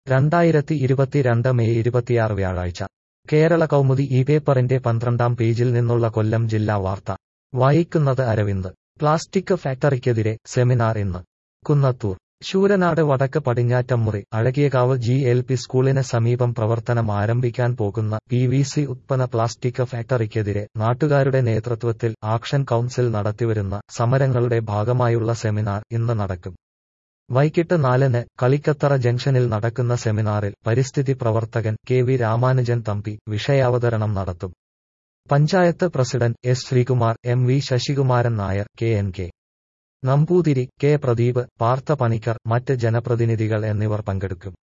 രണ്ടായിരത്തി ഇരുപത്തിരണ്ട് മെയ് ഇരുപത്തിയാറ് വ്യാഴാഴ്ച കേരള കൗമുദി ഈ പേപ്പറിന്റെ പന്ത്രണ്ടാം പേജിൽ നിന്നുള്ള കൊല്ലം ജില്ലാ വാർത്ത വായിക്കുന്നത് അരവിന്ദ് പ്ലാസ്റ്റിക് ഫാക്ടറിക്കെതിരെ സെമിനാർ ഇന്ന് കുന്നത്തൂർ ശൂരനാട് വടക്ക് Padinjattamuri Azhakiyakavu G L P സ്കൂളിന് സമീപം പ്രവർത്തനം ആരംഭിക്കാൻ പോകുന്ന പി വി സി ഉത്പന്ന പ്ലാസ്റ്റിക് ഫാക്ടറിക്കെതിരെ നാട്ടുകാരുടെ നേതൃത്വത്തിൽ ആക്ഷൻ കൗൺസിൽ നടത്തിവരുന്ന സമരങ്ങളുടെ ഭാഗമായുള്ള സെമിനാർ ഇന്ന് നടക്കും വൈകിട്ട് നാലിന് കളിക്കത്തറ ജംഗ്ഷനിൽ നടക്കുന്ന സെമിനാറിൽ പരിസ്ഥിതി പ്രവർത്തകൻ കെ വി രാമാനുജൻ തമ്പി വിഷയാവതരണം നടത്തും panchayat president S Sreekumar M V Sasikumaran Nair K N K Namboothiri K Pradeep Partha Panicker മറ്റ് ജനപ്രതിനിധികൾ എന്നിവർ പങ്കെടുക്കും